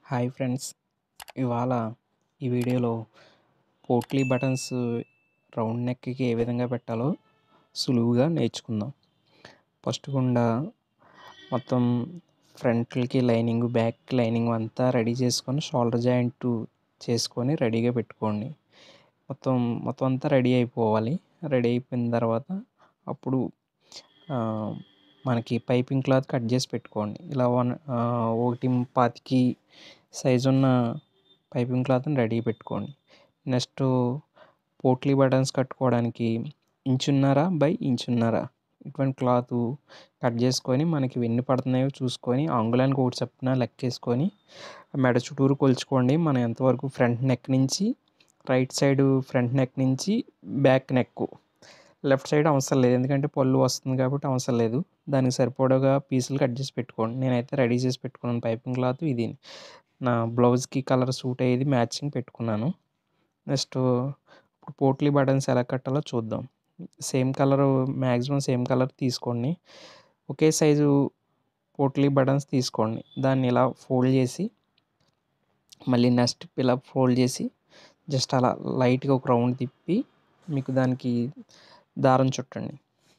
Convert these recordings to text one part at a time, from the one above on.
hi friends ఇవాళ ఈ వీడియోలో పోట్లీ బటన్స్ రౌండ్ నెక్కి ఏ విధంగా పెట్టాలో సులువుగా నేర్చుకుందాం ఫస్ట్ గుండా మొత్తం ఫ్రంట్కి లైనింగ్ బ్యాక్ లైనింగ్ అంతా రెడీ చేసుకొని షోల్డర్ జాయింట్ చేసుకొని రెడీగా పెట్టుకోండి మొత్తం మొత్తం అంతా రెడీ అయిపోవాలి రెడీ అయిపోయిన తర్వాత అప్పుడు ఆ, మనకి పైపింగ్ క్లాత్ కట్ చేసి పెట్టుకోండి ఇలా వన్ ఆ, ఒకటి పాతికి సైజు ఉన్న పైపింగ్ క్లాత్ని రెడీ పెట్టుకోండి నెక్స్ట్ పోట్లీ బటన్స్ కట్టుకోవడానికి ఇంచున్నర బై ఇంచున్నర ఇటువంటి క్లాత్ కట్ చేసుకొని మనకి ఎన్ని పడుతున్నాయో చూసుకొని అంగుళానికి ఒకటి చొప్పున లెక్కేసుకొని మెడ చుట్టూరు కొలుచుకోండి మనం ఎంతవరకు ఫ్రంట్ నెక్ నుంచి రైట్ సైడ్ ఫ్రంట్ నెక్ నుంచి బ్యాక్ నెక్ లెఫ్ట్ సైడ్ అవసరం లేదు ఎందుకంటే పళ్ళు వస్తుంది కాబట్టి అవసరం లేదు దానికి సరిపడగా పీసులు కట్ చేసి పెట్టుకోండి నేనైతే రెడీ చేసి పెట్టుకున్నాను పైపింగ్ క్లాత్ ఇది నా బ్లౌజ్కి కలర్ సూట్ అయ్యేది మ్యాచింగ్ పెట్టుకున్నాను నెక్స్ట్ ఇప్పుడు పోట్లీ బటన్స్ ఎలా కట్టాలో చూద్దాం same colour maximum same colour తీసుకోండి ఒకే సైజు పోట్లీ బటన్స్ తీసుకోండి దాన్ని ఇలా ఫోల్డ్ చేసి మళ్ళీ నెక్స్ట్ ఇలా ఫోల్డ్ చేసి జస్ట్ అలా లైట్గా ఒక రౌండ్ తిప్పి మీకు దానికి దారం చుట్టండి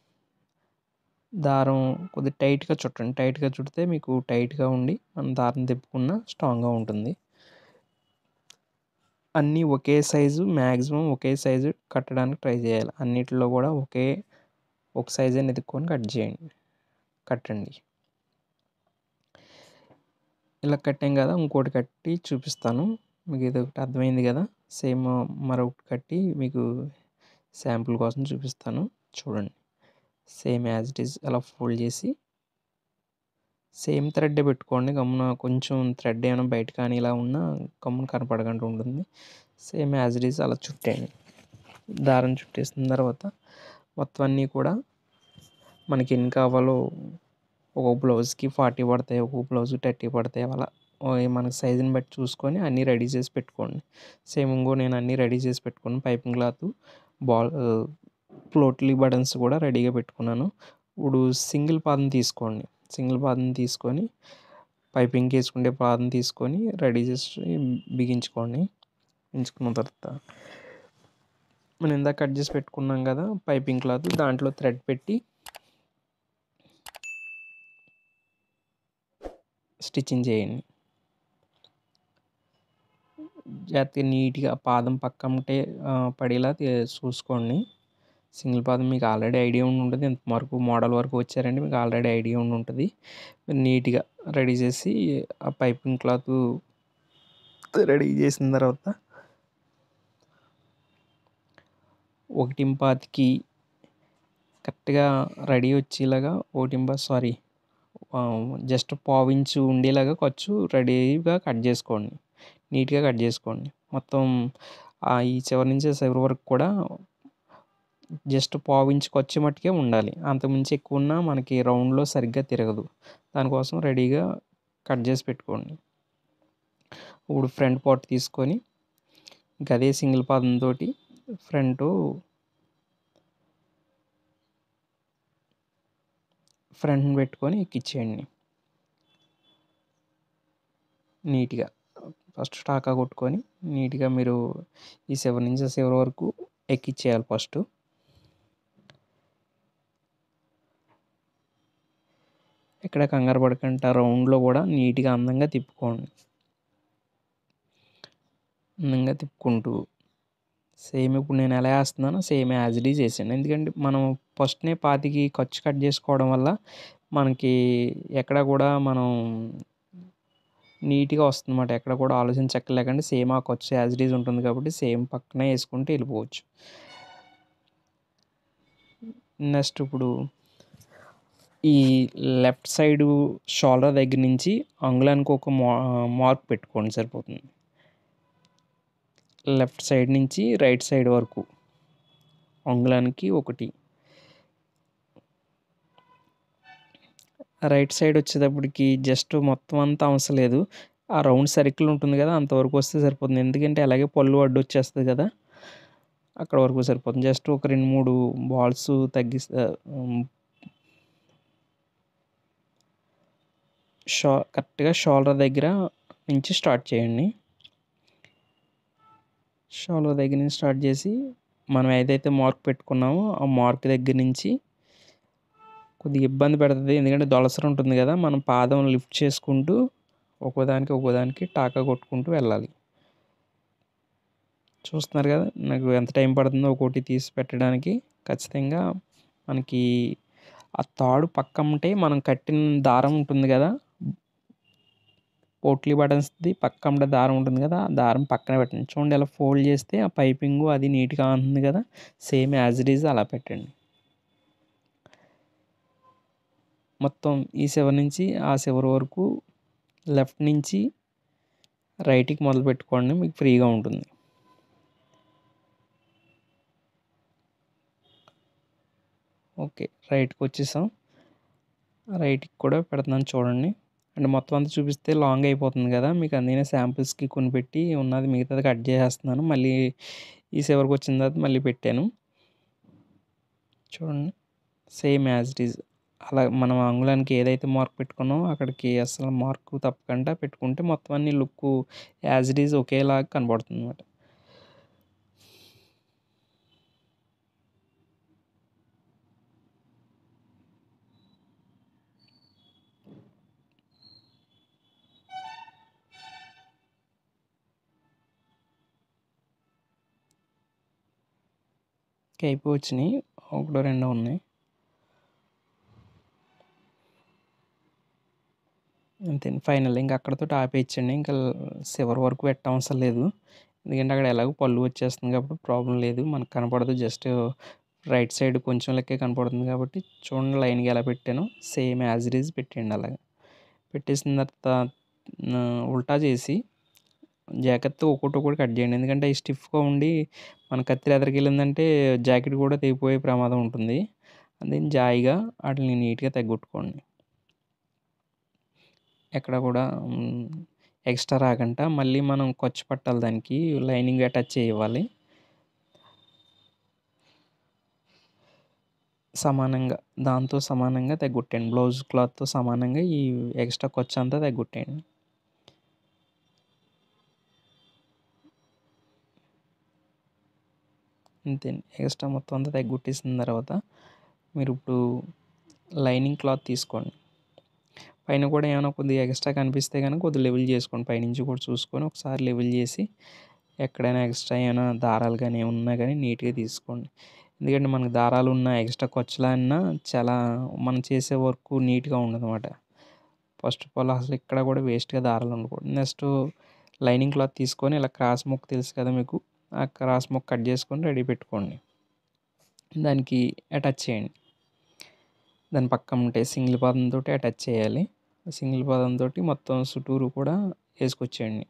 దారం కొద్దిగా టైట్గా చుట్టండి టైట్గా చుడితే మీకు టైట్గా ఉండి మనం దారం తిప్పుకున్న స్ట్రాంగ్గా ఉంటుంది అన్నీ ఒకే సైజు మ్యాక్సిమం ఒకే సైజు కట్టడానికి ట్రై చేయాలి అన్నిటిలో కూడా ఒకే ఒక సైజ్ అని ఎత్తుక్కొని కట్ చేయండి కట్టండి ఇలా కట్టాం కదా ఇంకోటి కట్టి చూపిస్తాను మీకు ఇది ఒకటి అర్థమైంది కదా సేమ్ మరొకటి కట్టి మీకు శాంపుల్ కోసం చూపిస్తాను చూడండి సేమ్ యాజ్ ఇట్ ఈస్ అలా ఫోల్డ్ చేసి సేమ్ థ్రెడ్ పెట్టుకోండి గమ్మున కొంచెం థ్రెడ్ ఏమైనా బయట కానీ ఇలా ఉన్నా గమ్మున కనపడకుండా ఉంటుంది సేమ్ యాజ్ ఇట్ ఈస్ అలా చుట్టేయండి దారం చుట్టేసిన తర్వాత మొత్తం అన్నీ కూడా మనకి ఎన్ని కావాలో ఒక బ్లౌజ్కి ఫార్టీ పడతాయి ఒక బ్లౌజ్ థర్టీ పడతాయి అలా ఓ మనకి సైజుని బట్టి చూసుకొని అన్నీ రెడీ చేసి పెట్టుకోండి సేమ్ ఇంకో నేను అన్నీ రెడీ చేసి పెట్టుకున్నాను piping cloth ball potli buttons కూడా రెడీగా పెట్టుకున్నాను ఇప్పుడు సింగిల్ పాదం తీసుకోండి సింగిల్ పాదం తీసుకొని పైపింగ్ వేసుకుంటే పాదం తీసుకొని రెడీ చేసి బిగించుకోండి బిగించుకున్న తర్వాత మనం ఇందాక కట్ చేసి పెట్టుకున్నాం కదా పైపింగ్ క్లాత్ దాంట్లో థ్రెడ్ పెట్టి స్టిచ్చింగ్ చేయండి జాగ్రత్తగా నీట్గా పాదం పక్కంటే పడేలా తే- చూసుకోండి సింగిల్ పాదం మీకు ఆల్రెడీ ఐడియా ఉండి ఉంటుంది ఇంత వరకు మోడల్ వరకు వచ్చారంటే మీకు ఆల్రెడీ ఐడియా ఉండి ఉంటుంది మీరు నీట్గా రెడీ చేసి ఆ పైపింగ్ క్లాత్ రెడీ చేసిన తర్వాత ఒకటి పాతికి కరెక్ట్గా రెడీ వచ్చేలాగా ఒకటింప సారీ జస్ట్ పావించు ఉండేలాగా ఖర్చు రెడీగా కట్ చేసుకోండి నీట్గా కట్ చేసుకోండి మొత్తం ఆ ఈ చివరి నుంచి చివరి వరకు కూడా జస్ట్ పావించి ఖర్చు మట్టుకే ఉండాలి అంతకుమించి ఎక్కువ ఉన్నా మనకి రౌండ్లో సరిగ్గా తిరగదు దానికోసం రెడీగా కట్ చేసి పెట్టుకోండి ఇప్పుడు ఫ్రంట్ పార్ట్ తీసుకొని ఇంకా అదే సింగిల్ పాదంతో ఫ్రంట్ ఫ్రంట్ పెట్టుకొని ఎక్కించేయండి నీట్గా ఫస్ట్ స్టాకా కొట్టుకొని నీట్గా మీరు ఈ సెవెన్ ఇంచెస్ ఎవరి వరకు ఎక్కించేయాలి ఫస్ట్ ఎక్కడ కంగారు పడకుండా రౌండ్లో కూడా నీట్గా అందంగా తిప్పుకోండి అందంగా తిప్పుకుంటూ సేమ్ ఇప్పుడు నేను ఎలా వేస్తున్నానో సేమ్ యాజ్ ఇట్ ఈజ్ వేసాను ఎందుకంటే మనం ఫస్ట్నే పాతికి ఖర్చు కట్ చేసుకోవడం వల్ల మనకి ఎక్కడ కూడా మనం నీట్గా వస్తుందన్నమాట ఎక్కడ కూడా ఆలోచించక్కర్లేకుండా సేమ్ ఆ ఖర్చు యాజ్ ఇట్ ఈజ్ ఉంటుంది కాబట్టి సేమ్ పక్కనే వేసుకుంటూ వెళ్ళిపోవచ్చు నెక్స్ట్ ఇప్పుడు ఈ లెఫ్ట్ సైడ్ షోల్డర్ దగ్గర నుంచి అంగుళానికి ఒక మా మార్క్ పెట్టుకోండి సరిపోతుంది లెఫ్ట్ సైడ్ నుంచి రైట్ సైడ్ వరకు అంగుళానికి ఒకటి రైట్ సైడ్ వచ్చేటప్పటికి జస్ట్ మొత్తం అంతా అవసరం లేదు ఆ రౌండ్ సర్కిల్ ఉంటుంది కదా అంతవరకు వస్తే సరిపోతుంది ఎందుకంటే అలాగే పళ్ళు అడ్డు వచ్చేస్తుంది కదా అక్కడ వరకు సరిపోతుంది జస్ట్ ఒక రెండు మూడు బాల్స్ తగ్గిస్తా షో కరెక్ట్గా షోల్డర్ దగ్గర నుంచి స్టార్ట్ చేయండి షోల్డర్ దగ్గర నుంచి స్టార్ట్ చేసి మనం ఏదైతే మార్క్ పెట్టుకున్నామో ఆ మార్క్ దగ్గర నుంచి కొద్దిగా ఇబ్బంది పెడుతుంది ఎందుకంటే దొలసర ఉంటుంది కదా మనం పాదం లిఫ్ట్ చేసుకుంటూ ఒక్కోదానికి ఒక్కోదానికి టాకా కొట్టుకుంటూ వెళ్ళాలి చూస్తున్నారు కదా నాకు ఎంత టైం పడుతుందో ఒక్కోటి తీసి పెట్టడానికి ఖచ్చితంగా మనకి ఆ తాడు పక్క ఉంటే మనం కట్టిన దారం ఉంటుంది కదా పోట్లీ బటన్స్ది పక్క ఉండే దారం ఉంటుంది కదా ఆ దారం పక్కన పెట్టండి చూడండి ఇలా ఫోల్డ్ చేస్తే ఆ పైపింగ్ అది నీట్గా ఉంటుంది కదా సేమ్ యాజ్ ఇట్ ఈజ్ అలా పెట్టండి మొత్తం ఈ చివరి నుంచి ఆ చివరి వరకు లెఫ్ట్ నుంచి రైట్కి మొదలు పెట్టుకోండి మీకు ఫ్రీగా ఉంటుంది ఓకే రైట్కి వచ్చేసాం రైట్కి కూడా పెడుతున్నాను చూడండి అంటే మొత్తం అంతా చూపిస్తే లాంగ్ అయిపోతుంది కదా మీకు అందుకనే శాంపిల్స్కి కొన్ని పెట్టి ఉన్నది మిగతాది కట్ చేసేస్తున్నాను మళ్ళీ ఈ చివరికి వచ్చిన తర్వాత మళ్ళీ పెట్టాను చూడండి సేమ్ యాజ్ ఇట్ ఈజ్ అలా మనం అంగుళానికి ఏదైతే మార్క్ పెట్టుకున్నామో అక్కడికి అసలు మార్క్ తప్పకుండా పెట్టుకుంటే మొత్తం అన్ని లుక్ యాజ్ ఇట్ ఈజ్ ఒకేలాగా కనబడుతుంది అనమాట అయిపోయి వచ్చినాయి ఒకటో రెండో ఉన్నాయి అంతే ఫైనల్ ఇంకా అక్కడతో ఆపేయచ్చండి ఇంకా చివరి వరకు పెట్టవసరం లేదు ఎందుకంటే అక్కడ ఎలాగో పళ్ళు వచ్చేస్తుంది కాబట్టి ప్రాబ్లం లేదు మనకు కనపడదు జస్ట్ రైట్ సైడ్ కొంచెం లెక్కే కనపడుతుంది కాబట్టి చూడండి లైన్గా ఎలా పెట్టాను సేమ్ యాజ్ ఇట్ ఈజ్ పెట్టండి అలాగా పెట్టేసిన తర్వాత ఉల్టా చేసి జాకెట్తో ఒక్కొక్కటి ఒక్కటి కట్ చేయండి ఎందుకంటే ఈ స్టిఫ్గా ఉండి మన కత్తి ఎదరికి వెళ్ళిందంటే జాకెట్ కూడా తెగిపోయే ప్రమాదం ఉంటుంది అందుకని జాయిగా వాటిని నీట్గా తగ్గొట్టుకోండి ఎక్కడ కూడా ఎక్స్ట్రా రాకుండా మళ్ళీ మనం ఖర్చు పట్టాలి దానికి లైనింగ్ అటాచ్ చేయాలి సమానంగా దాంతో సమానంగా తగ్గొట్టండి బ్లౌజ్ క్లాత్తో సమానంగా ఈ ఎక్స్ట్రా ఖర్చు అంతా తగ్గొట్టేయండి అంతే ఎక్స్ట్రా మొత్తం అంతా తగ్గొట్టేసిన తర్వాత మీరు ఇప్పుడు లైనింగ్ క్లాత్ తీసుకోండి పైన కూడా ఏమైనా కొద్దిగా ఎక్స్ట్రా కనిపిస్తే కనుక కొద్దిగా లెవెల్ చేసుకోండి పైనుంచి కూడా చూసుకొని ఒకసారి లెవెల్ చేసి ఎక్కడైనా ఎక్స్ట్రా ఏమైనా దారాలు కానీ ఏమన్నా కానీ నీట్గా తీసుకోండి ఎందుకంటే మనకు దారాలు ఉన్న ఎక్స్ట్రా ఖర్చులన్నా చాలా మనం చేసే వర్క్ నీట్గా ఉండదు అనమాట ఫస్ట్ ఆఫ్ ఆల్ అసలు ఇక్కడ కూడా వేస్ట్గా దారాలు ఉండకూడదు నెక్స్ట్ లైనింగ్ క్లాత్ తీసుకొని ఇలా క్రాస్ ముక్క తెలుసు కదా మీకు ఆ క్రాస్ ముక్క కట్ చేసుకొని రెడీ పెట్టుకోండి దానికి అటాచ్ చేయండి దాని పక్కన ఉంటే సింగిల్ పాదంతో అటాచ్ చేయాలి సింగిల్ పాదంతో మొత్తం చుట్టూరు కూడా వేసుకొచ్చేయండి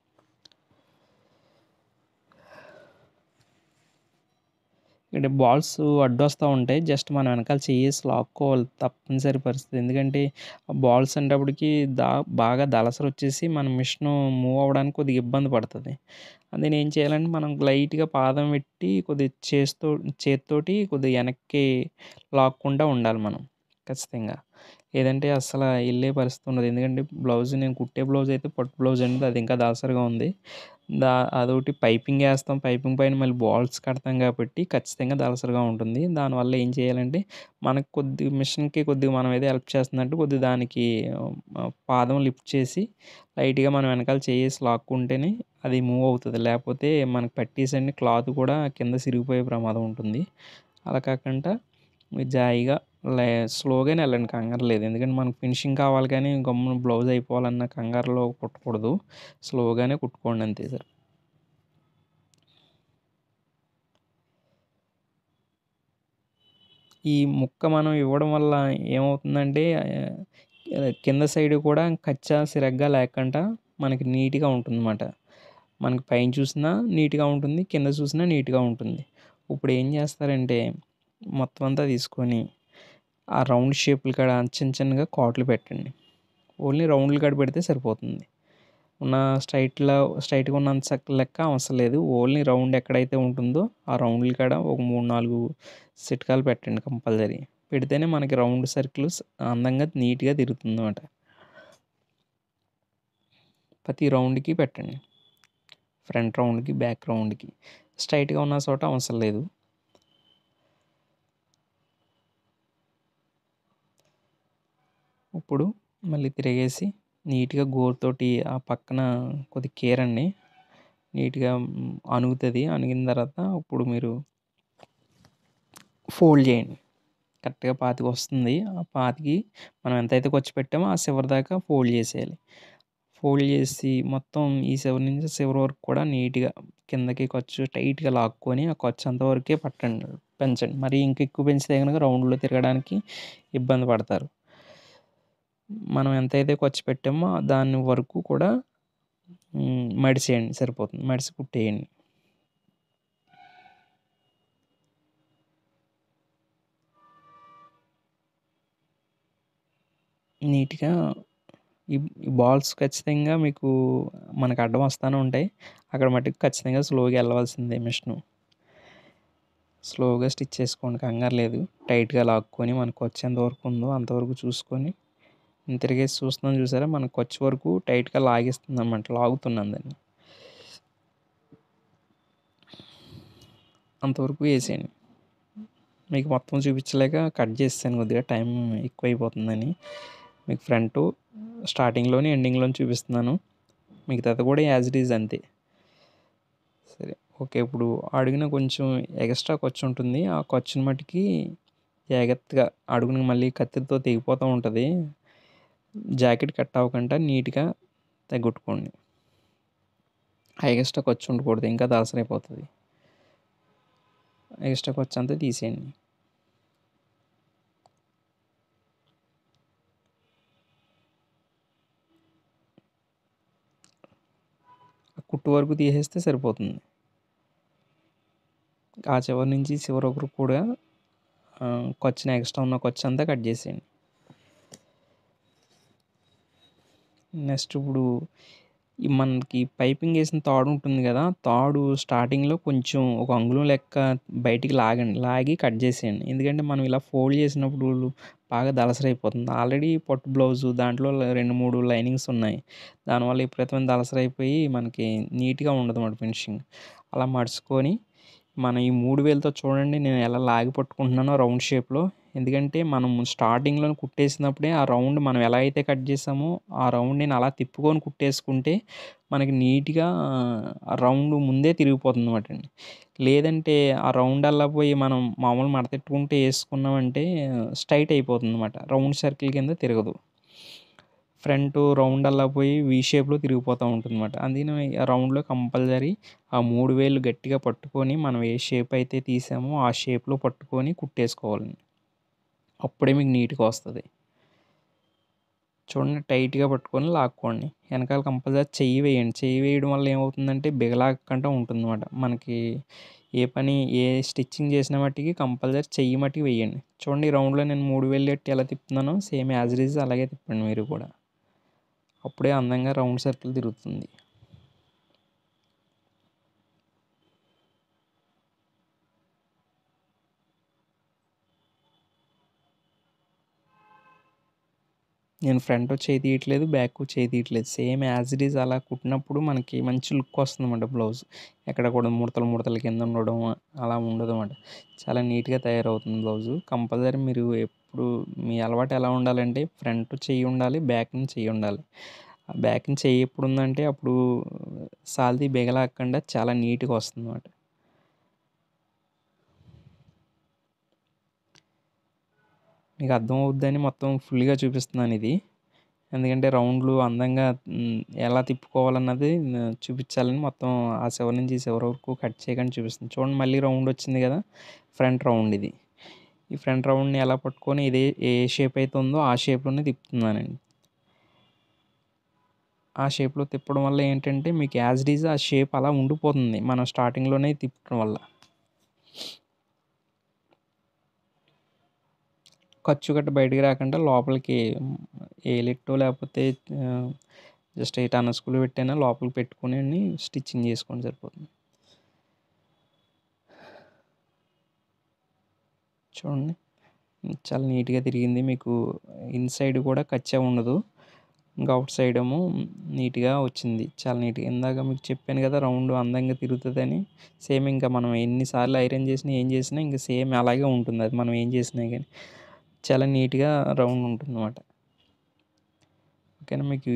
ఇక్కడ బాల్స్ అడ్డొస్తూ ఉంటాయి జస్ట్ మనం వెనకాల చేసి లాక్కోవాలి తప్పనిసరి పరిస్థితి ఎందుకంటే ఆ బాల్స్ అనేటప్పటికి దా బాగా దలసర వచ్చేసి మన మిషన్ మూవ్ అవ్వడానికి కొద్దిగా ఇబ్బంది పడుతుంది అందుకని ఏం చేయాలంటే మనం లైట్గా పాదం పెట్టి కొద్దిగా చేస్తో చేతితోటి కొద్దిగా వెనక్కి లాక్కుండా ఉండాలి మనం ఖచ్చితంగా లేదంటే అసలు వెళ్ళే పరిస్థితి ఉండదు ఎందుకంటే బ్లౌజ్ నేను కుట్టే బ్లౌజ్ అయితే పట్టు బ్లౌజ్ అనేది అది ఇంకా దాసరిగా ఉంది దా అదొకటి పైపింగ్ వేస్తాం పైపింగ్ పైన మళ్ళీ బాల్స్ కడతాం కాబట్టి ఖచ్చితంగా దలసరిగా ఉంటుంది దానివల్ల ఏం చేయాలంటే మనకు కొద్ది మిషన్కి కొద్దిగా మనం ఏదో హెల్ప్ చేస్తున్నట్టు కొద్దిగా దానికి పాదం లిఫ్ట్ చేసి లైట్గా మనం వెనకాల చేసి లాక్కుంటేనే అది మూవ్ అవుతుంది లేకపోతే మనకి పట్టీస్ అన్ని క్లాత్ కూడా కింద సిరిగిపోయే ప్రమాదం ఉంటుంది అలా కాకుండా మీరు జాయిగా లే స్లోగానే వెళ్ళండి కంగారు లేదు ఎందుకంటే మనకు ఫినిషింగ్ కావాలి కానీ గమ్మున బ్లౌజ్ అయిపోవాలన్న కంగారులో కుట్టకూడదు స్లోగానే కుట్టుకోండి అంతే సార్ ఈ ముక్క మనం ఇవ్వడం వల్ల ఏమవుతుందంటే కింద సైడ్ కూడా కచ్చా సిరగ్గా లేకుండా మనకి నీట్గా ఉంటుందన్నమాట మనకి పైన చూసినా నీట్గా ఉంటుంది కింద చూసినా నీట్గా ఉంటుంది ఇప్పుడు ఏం చేస్తారంటే మొత్తం అంతా తీసుకొని ఆ రౌండ్ షేపులు కాడ చిన్న చిన్నగా కాట్లు పెట్టండి ఓన్లీ రౌండ్లు కాడ పెడితే సరిపోతుంది ఉన్న స్ట్రైట్లో స్ట్రైట్గా ఉన్నంత లెక్క అవసరం లేదు ఓన్లీ రౌండ్ ఎక్కడైతే ఉంటుందో ఆ రౌండ్ల కాడ ఒక మూడు నాలుగు చిట్కాలు పెట్టండి కంపల్సరీ పెడితేనే మనకి రౌండ్ సర్కిల్ అందంగా నీట్గా తిరుగుతుంది అనమాట ప్రతి రౌండ్కి పెట్టండి ఫ్రంట్ రౌండ్కి బ్యాక్ రౌండ్కి స్ట్రైట్గా ఉన్న చోట అవసరం లేదు ఇప్పుడు మళ్ళీ తిరిగేసి నీట్గా గోరుతోటి ఆ పక్కన కొద్ది కేర్ అండి నీట్గా అణుగుతుంది అణిగిన తర్వాత ఇప్పుడు మీరు ఫోల్డ్ చేయండి కరెక్ట్గా పాతికి వస్తుంది ఆ పాతికి మనం ఎంతైతే ఖర్చు పెట్టామో ఆ చివరి దాకా ఫోల్డ్ చేసేయాలి ఫోల్డ్ చేసి మొత్తం ఈ చివరి నుంచి చివరి వరకు కూడా నీట్గా కిందకి ఖర్చు టైట్గా లాక్కొని ఆ ఖర్చు అంతవరకే పట్టండి పెంచండి మరి ఇంకా ఎక్కువ పెంచితే కనుక రౌండ్లో తిరగడానికి ఇబ్బంది పడతారు మనం ఎంతైతే ఖర్చు పెట్టామో దాని వరకు కూడా మడిసేయండి సరిపోతుంది మడిసి కుట్టేయండి నీట్గా ఈ బాల్స్ ఖచ్చితంగా మీకు మనకు అడ్డం వస్తూనే ఉంటాయి అక్కడ మటుకు ఖచ్చితంగా స్లోగా వెళ్ళవలసిందే మిషను స్లోగా స్టిచ్ చేసుకోండి కంగారు లేదు టైట్గా లాక్కొని మనకు వచ్చేంత వరకు ఉందో అంతవరకు చూసుకొని నేను తిరిగేసి చూస్తున్నాను చూసారా మనకు వచ్చే వరకు టైట్గా లాగిస్తుంది అనమాట లాగుతున్నాను దాన్ని అంతవరకు వేసేయండి మీకు మొత్తం చూపించలేక కట్ చేస్తాను కొద్దిగా టైం ఎక్కువైపోతుందని మీకు ఫ్రంట్ స్టార్టింగ్లోని ఎండింగ్లోని చూపిస్తున్నాను మిగతాది కూడా యాజ్ ఇట్ ఈజ్ అంతే సరే ఓకే ఇప్పుడు అడుగున కొంచెం ఎక్స్ట్రా ఖర్చు ఉంటుంది ఆ ఖర్చుని మట్టుకి జాగ్రత్తగా అడుగున మళ్ళీ కత్తితో తెగిపోతూ ఉంటుంది జాకెట్ కట్ అవ్వకుండా నీట్గా తగ్గొట్టుకోండి ఆ ఎక్స్ట్రా ఖర్చు ఉండకూడదు ఇంకా దాసరైపోతుంది ఎక్స్ట్రా ఖర్చు అంతా తీసేయండి కుట్టు వరకు తీసేస్తే సరిపోతుంది ఆ చివరి నుంచి చివరి ఒకరు కూడా ఖర్చుని ఎక్స్ట్రా ఉన్న ఖర్చు అంతా కట్ చేసేయండి నెక్స్ట్ ఇప్పుడు మనకి పైపింగ్ వేసిన తాడు ఉంటుంది కదా తాడు స్టార్టింగ్లో కొంచెం ఒక అంగుళం లెక్క బయటికి లాగండి లాగి కట్ చేసేయండి ఎందుకంటే మనం ఇలా ఫోల్డ్ చేసినప్పుడు బాగా దలసరైపోతుంది ఆల్రెడీ పట్టు బ్లౌజు దాంట్లో రెండు మూడు లైనింగ్స్ ఉన్నాయి దానివల్ల విపరీతమైన దలసరైపోయి మనకి నీట్గా ఉండదు అన్నమాట ఫినిషింగ్ అలా మడుచుకొని మనం ఈ మూడు వేలతో చూడండి నేను ఎలా లాగి పట్టుకుంటున్నానో రౌండ్ షేప్లో ఎందుకంటే మనం స్టార్టింగ్లో కుట్టేసినప్పుడే ఆ రౌండ్ మనం ఎలా అయితే కట్ చేసామో ఆ రౌండ్ నేను అలా తిప్పుకొని కుట్టేసుకుంటే మనకి నీట్గా రౌండ్ ముందే తిరిగిపోతుంది అనమాట అండి లేదంటే ఆ రౌండ్ అలా పోయి మనం మామూలు మడతెట్టుకుంటే వేసుకున్నామంటే స్ట్రైట్ అయిపోతుంది అనమాట రౌండ్ సర్కిల్ కింద తిరగదు ఫ్రంట్ రౌండ్ అలా పోయి వీ షేప్లో తిరిగిపోతూ ఉంటుంది అనమాట అందుకని రౌండ్లో కంపల్సరీ ఆ మూడు వేలు గట్టిగా పట్టుకొని మనం ఏ షేప్ అయితే తీసామో ఆ షేప్లో పట్టుకొని కుట్టేసుకోవాలండి అప్పుడే మీకు నీట్గా వస్తుంది చూడండి టైట్గా పట్టుకొని లాక్కోండి వెనకాల కంపల్సరీ చెయ్యి వేయండి చెయ్యి వేయడం వల్ల ఏమవుతుందంటే బిగలాగకుండా ఉంటుంది అనమాట మనకి ఏ పని ఏ స్టిచ్చింగ్ చేసిన మట్టికి కంపల్సరీ చెయ్యి మట్టికి వేయండి చూడండి రౌండ్లో నేను మూడు వేలు ఎట్టి ఎలా తిప్పుతున్నానో సేమ్ యాజ్ ఇట్ ఈజ్ అలాగే తిప్పండి మీరు కూడా అప్పుడే అందంగా రౌండ్ సర్కిల్ తిరుగుతుంది నేను ఫ్రంట్ చేయి తీయట్లేదు బ్యాక్ చేయి తీయట్లేదు సేమ్ యాజ్ ఇట్ ఈజ్ అలా కుట్టినప్పుడు మనకి మంచి లుక్ వస్తుంది అన్నమాట బ్లౌజ్ ఎక్కడ కూడా ముడతలు ముడతల కింద ఉండడం అలా ఉండదు అన్నమాట చాలా నీట్గా తయారవుతుంది బ్లౌజు కంపల్సరీ మీరు ఎప్పుడు మీ అలవాటు ఎలా ఉండాలంటే ఫ్రంట్ చెయ్యి ఉండాలి బ్యాక్ నుంచి చెయ్యి ఉండాలి బ్యాక్ నుంచి చెయ్యి ఎప్పుడు ఉందంటే అప్పుడు సాల్తీ బిగలాకుండా చాలా నీట్గా వస్తుంది అన్నమాట మీకు అర్థం అవుద్దని మొత్తం ఫుల్గా చూపిస్తున్నాను ఇది ఎందుకంటే రౌండ్లు అందంగా ఎలా తిప్పుకోవాలన్నది చూపించాలని మొత్తం ఆ చివరి నుంచి ఈ చివరి వరకు కట్ చేయకుండా చూపిస్తుంది చూడండి మళ్ళీ రౌండ్ వచ్చింది కదా ఫ్రంట్ రౌండ్ ఇది ఈ ఫ్రంట్ రౌండ్ని ఎలా పట్టుకొని ఇదే ఏ షేప్ అయితే ఉందో ఆ షేప్లోనే తిప్పుతున్నానండి ఆ షేప్లో తిప్పడం వల్ల ఏంటంటే మీకు యాజ్ డీజ్ ఆ షేప్ అలా ఉండిపోతుంది మనం స్టార్టింగ్లోనే తిప్పడం వల్ల ఖర్చు గట్ట బయటికి రాకుండా లోపలికి ఏలిట్టో లేకపోతే జస్ట్ ఎయిట్ అనస్కులు పెట్టైనా లోపలికి పెట్టుకుని స్టిచ్చింగ్ చేసుకోండి సరిపోతుంది చూడండి చాలా నీట్గా తిరిగింది మీకు ఇన్సైడ్ కూడా కచ్చా ఉండదు ఇంకా అవుట్ సైడ్ ఏమో నీట్గా వచ్చింది చాలా నీట్గా ఇందాక మీకు చెప్పాను కదా రౌండ్ అందంగా తిరుగుతుందని సేమ్ ఇంకా మనం ఎన్నిసార్లు ఐరన్ చేసినా ఏం చేసినా ఇంకా సేమ్ అలాగే ఉంటుంది అది మనం ఏం చేసినా కానీ చాలా నీట్గా రౌండ్ ఉంటుంది అనమాట ఓకేనా మీకు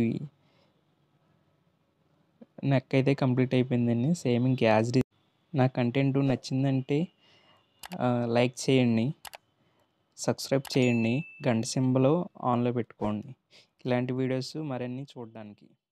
నెక్ అయితే కంప్లీట్ అయిపోయిందండి సేమ్ ఇంక యాజ్ డి నా కంటెంట్ నచ్చిందంటే లైక్ చేయండి సబ్స్క్రైబ్ చేయండి గంట సింబల్ ఆన్లో పెట్టుకోండి ఇలాంటి వీడియోస్ మరిన్ని చూడడానికి